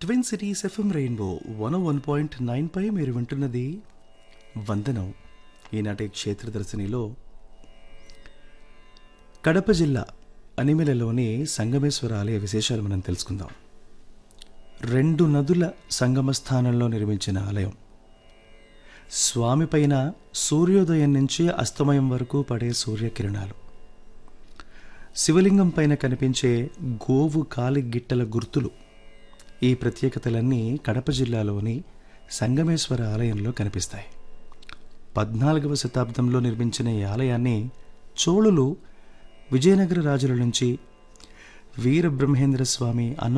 twin cities FM rainbow one one point nine పై మీరు వింటున్నది వందనం ఈనాటి క్షేత్రదర్శినిలో కడప జిల్లా అనిమెలలోని సంగమేశ్వర ఆలయ విశేషాలు మనం తెలుసుకుందాం రెండు నదుల సంగమ స్థానంలో నిర్మించిన ఆలయం స్వామి పైన సూర్యోదయం నుంచి అస్తమయం వరకు పడే సూర్యకిరణాలు శివలింగం పైన కనిపించే గోవు కాలి గిట్టల గుర్తులు ఈ ప్రత్యేకతలన్నీ కడప జిల్లాలోని సంగమేశ్వర ఆలయంలో కనిపిస్తాయి పద్నాలుగవ శతాబ్దంలో నిర్మించిన ఈ ఆలయాన్ని చోళులు విజయనగర రాజుల నుంచి వీరబ్రహ్మేంద్ర స్వామి అన్న